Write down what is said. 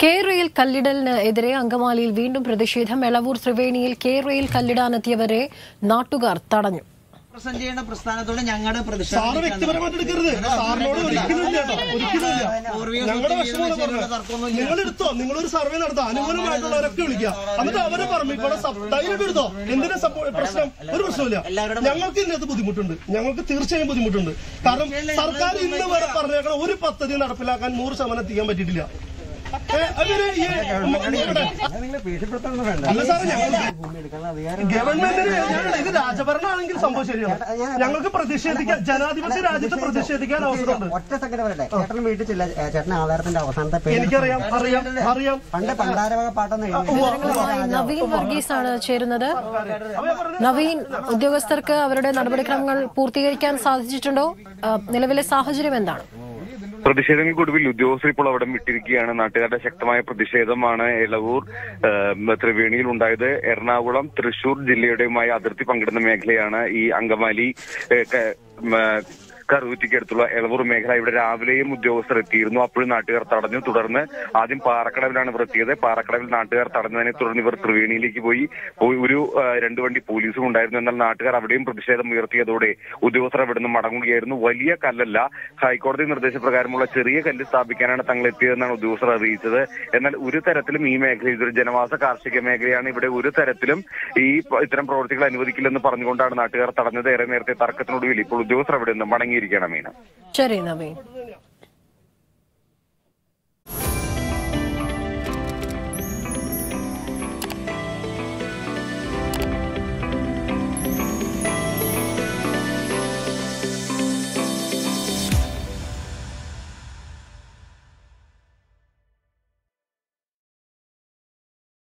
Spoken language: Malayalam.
കെ റെയിൽ കല്ലിടലിന് എതിരെ അങ്കമാലിയിൽ വീണ്ടും പ്രതിഷേധം എളവൂർ ത്രിവേണിയിൽ കെ റെയിൽ കല്ലിടാനെത്തിയവരെ നാട്ടുകാർ തടഞ്ഞു പ്രസന്റ് ചെയ്യുന്ന പ്രസ്ഥാനത്തോട് ഞങ്ങളുടെ സാറ് വ്യക്തിപരമായിട്ട് എടുക്കരുത് സാറിനോട് ഒരിക്കലും ഇല്ല കേട്ടോ ഒരിക്കലും ഇല്ല ഞങ്ങളുടെ വിഷമമാണ് പറഞ്ഞത് നിങ്ങൾ എടുത്തോ നിങ്ങളൊരു സർവേ നടത്താം അനുകൂലമായിട്ടുള്ളവരൊക്കെ വിളിക്കുക എന്നിട്ട് അവരെ പറഞ്ഞു ഇവിടെ സബ്- ധൈര്യം എടുത്തോ എന്തിനാ സപ്പോ- പ്രശ്നം ഒരു പ്രശ്നമില്ല ഞങ്ങൾക്ക് ഇതിനകത്ത് ബുദ്ധിമുട്ടുണ്ട് ഞങ്ങൾക്ക് തീർച്ചയായും ബുദ്ധിമുട്ടുണ്ട് കാരണം സർക്കാർ ഇന്ന് വരെ പറഞ്ഞേക്കണ ഒരു പദ്ധതി നടപ്പിലാക്കാൻ നൂറ് ശതമാനം എത്തിക്കാൻ പറ്റിയിട്ടില്ല ഏ, അവര് ഈ ഇവിടെ അല്ല സാറേ ഞങ്ങൾ ഗവൺമെന്റിന് ഞാൻ- ഇത് രാജഭരണമാണെങ്കിൽ സംഭവം ശരിയാണ് ഞങ്ങൾക്ക് പ്രതിഷേധിക്കാൻ ജനാധിപത്യ രാജ്യത്ത് പ്രതിഷേധിക്കാൻ അവസരമുണ്ട് ഒറ്റ സെക്കൻഡ് പറയട്ടെ ചേട്ടൻ വീട്ടിൽ ചെല്ല ചേട്ടൻ ആധാരത്തിന്റെ അവസാനത്തെ പേര് എനിക്കറിയാം അറിയാം അറിയാം പണ്ട് പണ്ടാരവക പാട്ടെന്ന് എഴുതി വിവരങ്ങളുമായി നവീൻ വർഗീസ് ആണ് ചേരുന്നത് നവീൻ ഉദ്യോഗസ്ഥർക്ക് അവരുടെ നടപടിക്രമങ്ങൾ പൂർത്തീകരിക്കാൻ സാധിച്ചിട്ടുണ്ടോ ആ, നിലവിലെ സാഹചര്യം എന്താണ് പ്രതിഷേധങ്ങൾക്കൊടുവിൽ ഉദ്യോഗസ്ഥർ ഇപ്പോൾ അവിടെ വിട്ടിരിക്കുകയാണ് നാട്ടുകാരുടെ ശക്തമായ പ്രതിഷേധമാണ് എളവൂർ ഏഹ്, ത്രിവേണിയിൽ ഉണ്ടായത് എറണാകുളം തൃശൂർ ജില്ലയുടെയുമായി അതിർത്തി പങ്കിടുന്ന മേഖലയാണ് ഈ അങ്കമാലി ഏഹ്, ക- ഉം, ഏഹ്, കറുകുറ്റിക്കടുത്തുള്ള എളവൂർ മേഖല ഇവിടെ രാവിലെയും ഉദ്യോഗസ്ഥർ എത്തിയിരുന്നു അപ്പോഴും നാട്ടുകാർ തടഞ്ഞു തുടർന്ന് ആദ്യം പാറക്കടവിലാണ് ഇവർ എത്തിയത് പാറക്കടവിൽ നാട്ടുകാർ തടഞ്ഞതിനെ തുടർന്ന് ഇവർ ത്രിവേണിയിലേക്ക് പോയി പോയി ഒരു ആ, രണ്ട് വണ്ടി പോലീസും ഉണ്ടായിരുന്നു എന്നാൽ നാട്ടുകാർ അവിടെയും പ്രതിഷേധം ഉയർത്തിയതോടെ ഉദ്യോഗസ്ഥർ അവിടെ നിന്ന് മടങ്ങുകയായിരുന്നു വലിയ കല്ലല്ല ഹൈക്കോടതി നിർദ്ദേശപ്രകാരമുള്ള ചെറിയ കല്ല് സ്ഥാപിക്കാനാണ് തങ്ങൾ എത്തിയതെന്നാണ് ഉദ്യോഗസ്ഥർ അറിയിച്ചത് എന്നാൽ ഒരു തരത്തിലും ഈ മേഖല ഇതൊരു ജനവാസ കാർഷിക മേഖലയാണ് ഇവിടെ ഒരു തരത്തിലും ഈ പ- ഇത്തരം പ്രവർത്തികൾ അനുവദിക്കില്ലെന്ന് പറഞ്ഞുകൊണ്ടാണ് നാട്ടുകാർ തടഞ്ഞത് ഏറെ നേരത്തെ തർക്കത്തിനൊടുവിൽ ഇപ്പോൾ ഉദ്യോഗസ്ഥർ അവിടെ നിന്ന് മടങ്ങിയിരിക്കണം മീന ശരി നവീൻ